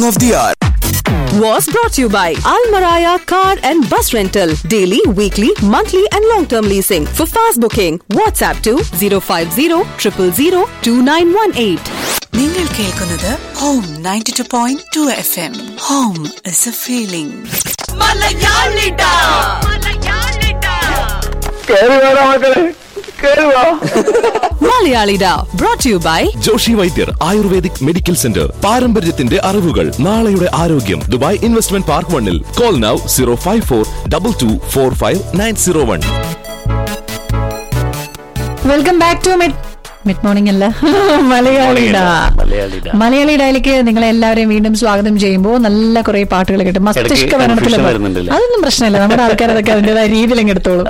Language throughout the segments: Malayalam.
of the hour. was brought to you by Al Maraya Car and Bus Rental. Daily, weekly, monthly, and long term leasing. For fast booking, WhatsApp to 050 000 2918. നിങ്ങൾ കേൾക്കുന്നത് home ninety two point two F M home is A feeling Malayalida brought to you by Joshi Vaidyar ayurvedic medical centre പാരമ്പര്യത്തിന്റെ അറിവുകൾ നാളെയുടെ ആരോഗ്യം ദുബായ് ഇൻവെസ്റ്റ്മെന്റ് പാർക്ക് വണ്ണിൽ call now zero five four double two four five nine zero one welcome back to mid mid morning അല്ല മലയാളിട മലയാളി ഡയിലേക്ക് നിങ്ങളെ എല്ലാവരെയും വീണ്ടും സ്വാഗതം ചെയ്യുമ്പോൾ നല്ല കുറെ പാട്ടുകൾ കിട്ടും മസ്തിഷ്ക മരണത്തിൽ confusion വരുന്നുണ്ടല്ലേ? അതൊന്നും പ്രശ്നമില്ല നമ്മുടെ ആൾക്കാർ അതൊക്കെ അതിന്റേതായ രീതിയിൽ അങ്ങ് എടുത്തോളും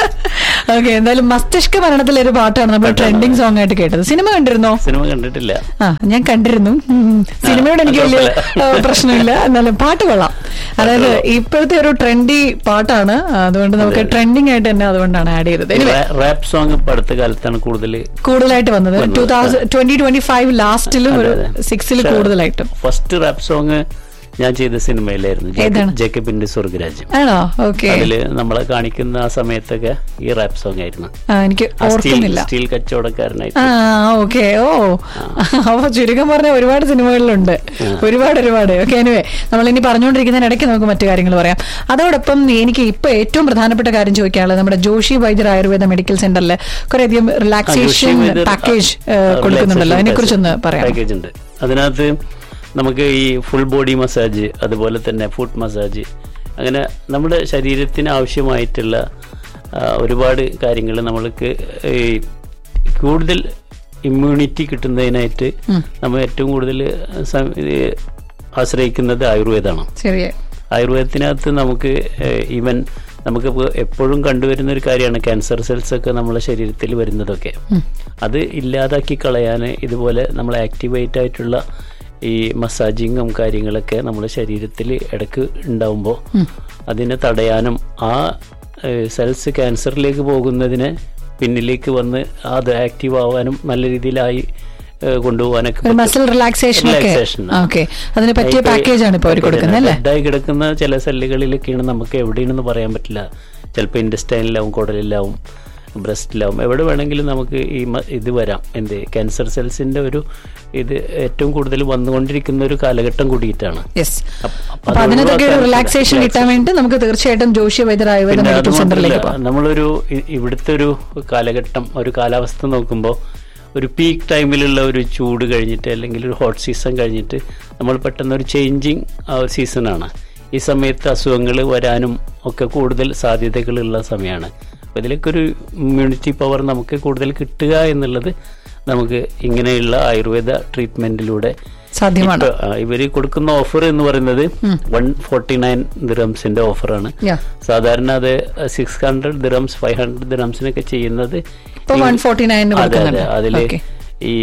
ഓക്കെ എന്തായാലും മസ്തിഷ്ക മരണത്തിലെ ഒരു പാട്ടാണ് നമ്മൾ ട്രെൻഡിങ് സോങ് ആയിട്ട് കേട്ടത് സിനിമ കണ്ടിരുന്നോ സിനിമ കണ്ടിട്ടില്ല ആ ഞാൻ കണ്ടിരുന്നു ഉം. സിനിമയോട് എനിക്ക് വലിയ ആ, പ്രശ്നമില്ല എന്നാലും പാട്ട് കൊള്ളാം അതായത് ഇപ്പോഴത്തെ ഒരു ട്രെൻഡി പാട്ടാണ് അതുകൊണ്ട് നമുക്ക് ട്രെൻഡിങ് ആയിട്ട് തന്നെ അതുകൊണ്ടാണ് ആഡ് ചെയ്തത് Anyway, റാപ്പ് സോങ് ഇപ്പൊ അടുത്ത കാലത്താണ് കൂടുതൽ കൂടുതലായിട്ട് വന്നത് two thousand twenty twenty five ലാസ്റ്റിലും ഒരു സിക്സിൽ കൂടുതലായിട്ടും ഫസ്റ്റ് റാപ്പ് സോങ് ഞാൻ ചെയ്ത സിനിമയിലായിരുന്നു ഏതാണ്? ജേക്കബിന്റെ സ്വർഗരാജ്യം ആണോ ഓക്കെ അതില് നമ്മളെ കാണിക്കുന്ന ആ സമയത്തൊക്കെ ഈ റാപ്പ് സോങ് ആയിരുന്നു എനിക്ക് ആ സ്റ്റീൽ ഓർക്കുന്നില്ല സ്റ്റീൽ കച്ചവടക്കാരനായിട്ട് ആ ഓക്കെ ഓ അപ്പൊ ചുരുക്കം പറഞ്ഞ ഒരുപാട് സിനിമകളിലുണ്ട് ഒരുപാട് ഒരുപാട് ഓക്കെ എനിവേ നമ്മൾ ഇനി പറഞ്ഞുകൊണ്ടിരിക്കുന്നതിനിടയ്ക്ക് നമുക്ക് മറ്റു കാര്യങ്ങൾ പറയാം അതോടൊപ്പം എനിക്ക് ഇപ്പൊ ഏറ്റവും പ്രധാനപ്പെട്ട കാര്യം ചോദിക്കാനുള്ളത് നമ്മുടെ ജോഷി വൈദ്യർ ആയുർവേദ മെഡിക്കൽ സെന്ററിൽ കുറേയധികം റിലാക്സേഷൻ പാക്കേജ് കൊടുക്കുന്നുണ്ടല്ലോ അതിനെ കുറിച്ചൊന്ന് പറയാം പാക്കേജ് ഉണ്ട് അതിനകത്ത് നമുക്ക് ഈ ഫുൾ ബോഡി മസാജ് അതുപോലെ തന്നെ ഫുഡ് മസാജ് അങ്ങനെ നമ്മുടെ ശരീരത്തിന് ആവശ്യമായിട്ടുള്ള ആ, ഒരുപാട് കാര്യങ്ങൾ നമ്മൾക്ക് ഈ കൂടുതൽ ഇമ്മ്യൂണിറ്റി കിട്ടുന്നതിനായിട്ട് നമ്മൾ ഏറ്റവും കൂടുതൽ സം- ഇത് ആശ്രയിക്കുന്നത് ആയുർവേദമാണ് ശരിയെ ആയുർവേദത്തിനകത്ത് നമുക്ക് ഈവൻ നമുക്കിപ്പോൾ എപ്പോഴും കണ്ടുവരുന്ന ഒരു കാര്യമാണ് ക്യാൻസർ സെൽസ് ഒക്കെ നമ്മളെ ശരീരത്തിൽ വരുന്നതൊക്കെ അത് ഇല്ലാതാക്കി കളയാൻ ഇതുപോലെ നമ്മൾ ആക്ടിവേറ്റ് ആയിട്ടുള്ള ഈ മസാജിങ്ങും കാര്യങ്ങളൊക്കെ നമ്മുടെ ശരീരത്തിൽ ഇടയ്ക്ക് ഉണ്ടാവുമ്പോൾ അതിനെ തടയാനും ആ സെൽസ് ക്യാൻസറിലേക്ക് പോകുന്നതിനെ പിന്നിലേക്ക് വന്ന് അത് ആക്റ്റീവ് ആവാനും നല്ല രീതിയിലായി ഏഹ് കൊണ്ടുപോകാനൊക്കെ ഒരു പറ്റും. മസിൽ റിലാക്സേഷൻ ഒക്കെ Relaxation. ഓക്കെ അതിന് പറ്റിയ ഇപ്പൊ പാക്കേജ് ആണ് ഇപ്പൊ അവർ കൊടുക്കുന്നത് അല്ലേ ഡെഡായി കിടക്കുന്ന ചില സെല്ലുകളിലൊക്കെയാണ് നമുക്ക് എവിടെയാണെന്ന് പറയാൻ പറ്റില്ല ചിലപ്പോൾ ഇൻഡസ്റ്റൈനിലാവും കുടലിലാവും ബ്രസ്റ്റിലാവും എവിടെ വേണമെങ്കിലും നമുക്ക് ഈ മ- ഇത് വരാം എന്ത് ക്യാൻസർ സെൽസിന്റെ ഒരു ഇത് ഏറ്റവും കൂടുതൽ വന്നുകൊണ്ടിരിക്കുന്ന ഒരു കാലഘട്ടം കൂടിയിട്ടാണ് യെസ് അപ്പ- അപ്പൊ അപ്പൊ അത് അതിനകത്തൊക്കെ ഒരു ഒഴിവാക്കാൻ റിലാക്സേഷൻ കിട്ടാൻ വേണ്ടി നമുക്ക് തീർച്ചയായിട്ടും ജോഷി വൈദ്യർ ആയുർവേദ പിന്നെ മെഡിക്കൽ അത് സെന്ററിലേക്ക് മാത്രമല്ല, പോകാം നമ്മളൊരു ഇ- ഇവിടുത്തെ ഒരു കാലഘട്ടം ഒരു കാലാവസ്ഥ നോക്കുമ്പോൾ ഒരു പീക്ക് ടൈമിലുള്ള ഒരു ചൂട് കഴിഞ്ഞിട്ട് അല്ലെങ്കിൽ ഒരു ഹോട്ട് സീസൺ കഴിഞ്ഞിട്ട് നമ്മൾ പെട്ടെന്ന് ഒരു ചേഞ്ചിങ് ആ ഒരു സീസണാണ് ഈ സമയത്ത് അസുഖങ്ങൾ വരാനും ഒക്കെ കൂടുതൽ സാധ്യതകളുള്ള സമയമാണ് അപ്പോൾ ഇതിലേക്ക് ഒരു ഇമ്മ്യൂണിറ്റി പവർ നമുക്ക് കൂടുതൽ കിട്ടുക എന്നുള്ളത് നമുക്ക് ഇങ്ങനെയുള്ള ആയുർവേദ ട്രീറ്റ്മെന്റിലൂടെ സാധ്യമാണ് ഇപ്പൊ, ആ, ഇവര് കൊടുക്കുന്ന ഓഫർ എന്ന് പറയുന്നത് വൺ ഫോർട്ടി നയൻ ദിറംസിന്റെ ഓഫറാണ് Yeah. സാധാരണ അത് six hundred dirhams five hundred ദിറംസിനൊക്കെ ചെയ്യുന്നത് ഇപ്പൊ ഈ- 149 ന് അതെ, അതെ. കൊടുക്കുന്നുണ്ട്. അതില് Okay. ഈ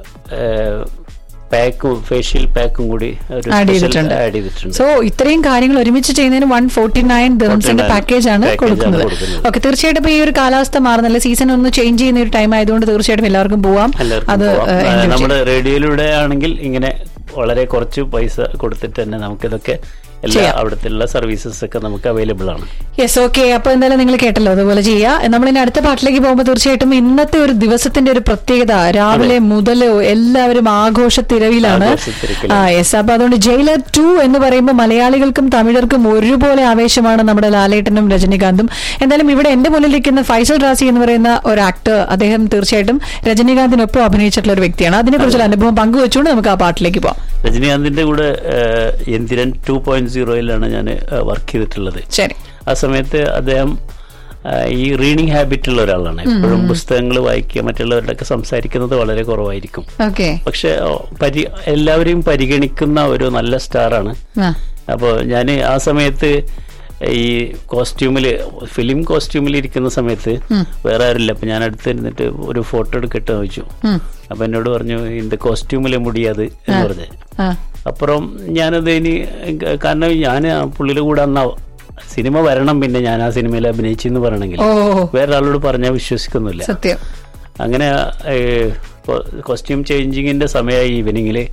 പാക്കും ഫേഷ്യൽ പാക്കും കൂടി ഒരു ആഡ് special ചെയ്തിട്ടുണ്ട് add ചെയ്തിട്ടുണ്ട് സോ ഇത്രയും കാര്യങ്ങൾ ഒരുമിച്ച് ചെയ്യുന്നതിന് വൺ ഫോർട്ടി നയൻ ദിറംസിന്റെ 49 പാക്കേജ് ആണ് package ആണ് കൊടുക്കുന്നത് കൊടുക്കുന്നത്. ഓക്കെ തീർച്ചയായിട്ടും ഇപ്പൊ ഈ ഒരു കാലാവസ്ഥ മാറുന്നില്ല സീസൺ ഒന്ന് ചേഞ്ച് ചെയ്യുന്ന ഒരു ടൈം ആയതുകൊണ്ട് തീർച്ചയായിട്ടും എല്ലാവർക്കും പോവാം എല്ലാവർക്കും അത് പോവാം. ഏഹ്, ആ, enjoy നമ്മുടെ ചെയ്യാം. റേഡിയോയിലൂടെ ആണെങ്കിൽ ഇങ്ങനെ വളരെ കുറച്ച് പൈസ കൊടുത്തിട്ട് തന്നെ നമുക്കിതൊക്കെ എല്ലാ ചെയ്യാം. അവിടുത്തെ സർവീസസ് ഒക്കെ നമുക്ക് അവൈലബിൾ ആണ് യെസ് ഓക്കെ അപ്പൊ എന്തായാലും നിങ്ങൾ കേട്ടല്ലോ അതുപോലെ ചെയ്യുക നമ്മൾ ഇനി അടുത്ത പാട്ടിലേക്ക് പോകുമ്പോൾ തീർച്ചയായിട്ടും ഇന്നത്തെ ഒരു ദിവസത്തിന്റെ ഒരു പ്രത്യേകത രാവിലെ മുതൽ എല്ലാവരും ആഘോഷത്തിരവിലാണ് ആഘോഷത്തിരക്കിലാണ്. ആ യെസ് അപ്പൊ അതുകൊണ്ട് ജയിലർ ടു എന്ന് പറയുമ്പോൾ മലയാളികൾക്കും തമിഴർക്കും ഒരുപോലെ ആവേശമാണ് നമ്മുടെ ലാലേട്ടനും രജനീകാന്തും എന്തായാലും ഇവിടെ എന്റെ മുന്നിലിരിക്കുന്ന ഫൈസൽ റാസി എന്ന് പറയുന്ന ഒരു ആക്ടർ അദ്ദേഹം തീർച്ചയായിട്ടും രജനീകാന്തിനൊപ്പം അഭിനയിച്ചിട്ടുള്ള ഒരു വ്യക്തിയാണ് അതിനെക്കുറിച്ചുള്ള അനുഭവം പങ്കുവെച്ചുകൊണ്ട് നമുക്ക് ആ പാട്ടിലേക്ക് പോവാം രജനീകാന്തിന്റെ കൂടെ ഏഹ്, എന്തിരൻ ടു പോയിന്റ് സീറോയിലാണ് ഞാൻ വർക്ക് ചെയ്തിട്ടുള്ളത് ശരി ആ സമയത്ത് അദ്ദേഹം ആ, ഈ റീഡിങ് ഹാബിറ്റ് ഉള്ള ഒരാളാണ് എപ്പോഴും പുസ്തകങ്ങൾ വായിക്കുക മറ്റുള്ളവരുടെ ഒക്കെ സംസാരിക്കുന്നത് വളരെ കുറവായിരിക്കും ഓക്കെ പക്ഷെ ഓ, പരി എല്ലാവരെയും പരിഗണിക്കുന്ന ഒരു നല്ല സ്റ്റാറാണ് ആ അപ്പോൾ ഞാൻ ആ സമയത്ത് ഈ കോസ്റ്റ്യൂമിൽ ഫിലിം കോസ്റ്റ്യൂമിൽ ഇരിക്കുന്ന സമയത്ത് വേറെ ആരില്ല അപ്പൊ ഞാൻ അടുത്ത് ഇരുന്നിട്ട് ഒരു ഫോട്ടോ എടുക്കട്ടെ എന്ന് ചോദിച്ചു അപ്പൊ എന്നോട് പറഞ്ഞു இந்த കോസ്റ്റ്യൂമിലെ മുടിയാത് എന്ന് പറഞ്ഞു ആ അപ്പുറം ഞാനത് ഇനി കാരണം ഞാൻ ആ പുള്ളിയുടെ കൂടെ അന്നാ സിനിമ വരണം പിന്നെ ഞാൻ ആ സിനിമയിൽ അഭിനയിച്ചെന്ന് പറയണമെങ്കിൽ ഓ വേറെ ആളോട് പറഞ്ഞാൽ വിശ്വസിക്കുന്നില്ല സത്യം അങ്ങനെ കോസ്റ്റ്യൂം ചേഞ്ചിങ്ങിന്റെ സമയമായി ഈവനിങ്ങിൽ ആ.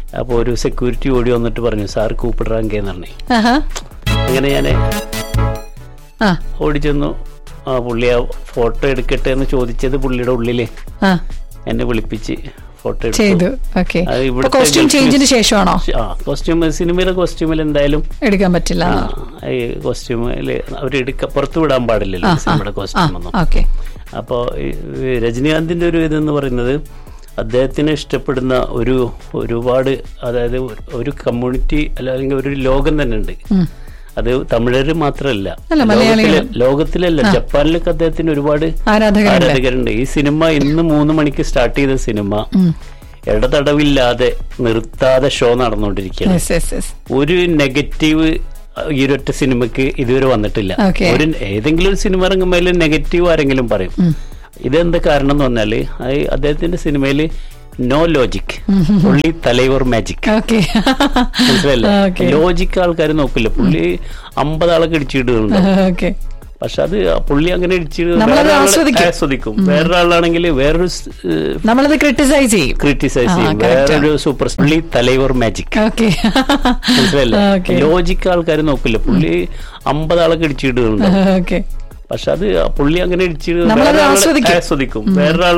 അപ്പോൾ ഒരു സെക്യൂരിറ്റി ഓടി വന്നിട്ട് പറഞ്ഞു സാർ കൂപ്പിടാങ്കേന്ന് പറഞ്ഞു ആഹാ. അങ്ങനെ ഞാൻ ആ ഓടി ചെന്നു ആ പുള്ളി ആ ഫോട്ടോ എടുക്കട്ടെ എന്ന് ചോദിച്ചത് പുള്ളിയുടെ ഉള്ളില് ആ എന്നെ വിളിപ്പിച്ച് ഫോട്ടോ ചെയ്തു ഓക്കെ അത് ഇവിടുത്തെ കോസ്റ്റ്യൂം ഗൾഫിൽ- ചേഞ്ചിന് ശേഷമാണോ ആ കോസ്റ്റ്യൂം സിനിമയിലെ കോസ്റ്റ്യൂമിൽ എന്തായാലും എടുക്കാൻ പറ്റില്ല ആ, ഈ കോസ്റ്റ്യൂമിൽ അവർ എടുക്ക പുറത്തു വിടാൻ പാടില്ലല്ലോ സിനിമയുടെ കോസ്റ്റ്യൂം ഒന്നും ഓക്കെ അപ്പോൾ രജനീകാന്തിന്റെ ഒരു ഇതെന്ന് പറയുന്നത് അദ്ദേഹത്തിന് ഇഷ്ടപ്പെടുന്ന ഒരു ഒരുപാട് അതായത് ഒരു- ഒരു കമ്മ്യൂണിറ്റി അല്ലെങ്കിൽ ഒരു ലോകം തന്നെ ഉണ്ട് അത് തമിഴര് മാത്രമല്ല അല്ല, ലോകത്തിലെ മലയാളികൾ. ലോകത്തിലല്ല ജപ്പാനിലൊക്കെ അദ്ദേഹത്തിന് ഒരുപാട് ആരാധകരുണ്ട് ആരാധകരുണ്ട് ഈ സിനിമ ഇന്ന് മൂന്ന് മണിക്ക് സ്റ്റാർട്ട് ചെയ്ത സിനിമ ഇടതടവില്ലാതെ നിർത്താതെ ഷോ നടന്നുകൊണ്ടിരിക്കുകയാണ് യെസ് യെസ് യെസ് ഒരു നെഗറ്റീവ് ഈ ഒരൊറ്റ സിനിമയ്ക്ക് ഇതുവരെ വന്നിട്ടില്ല Okay. ഒരു ഏതെങ്കിലും ഒരു സിനിമ ഇറങ്ങുമ്പോൾ നെഗറ്റീവ് ആരെങ്കിലും പറയും ഇതെന്താ കാരണം എന്ന് പറഞ്ഞാല് അത് അദ്ദേഹത്തിന്റെ സിനിമയിൽ നോ ലോജിക് പുള്ളി തലൈവർ മാജിക് ഓക്കെ മനസ്സിലല്ലേ ഓക്കെ ലോജിക് ആൾക്കാർ നോക്കില്ല പുള്ളി അമ്പതാളൊക്കെ ഇടിച്ചിടുന്നുണ്ട് ഓക്കെ പക്ഷെ അത് ആ പുള്ളി അങ്ങനെ ഇടിച്ചിടുക നമ്മളത് വേറൊരാള് ആസ്വദിക്കും. ആസ്വദിക്കും വേറൊരാളാണെങ്കിൽ വേറൊരു നമ്മളത് ക്രിട്ടിസൈസ് ചെയ്യും ക്രിട്ടിസൈസ് ആ, ചെയ്യും correct വേറൊരു സൂപ്പർ പുള്ളി തലൈവർ മാജിക് ഓക്കെ മനസ്സിലല്ലേ ഓക്കെ ലോജിക് ആൾക്കാർ നോക്കില്ല പുള്ളി അമ്പതാളൊക്കെ ഇടിച്ചിടുന്നുണ്ട് ഓക്കെ പക്ഷെ അത് ആ പുള്ളി അങ്ങനെ ഇടിച്ചിടുക നമ്മളത് വേറൊരാള് ആസ്വദിക്കും. ആസ്വദിക്കും വേറൊരാൾ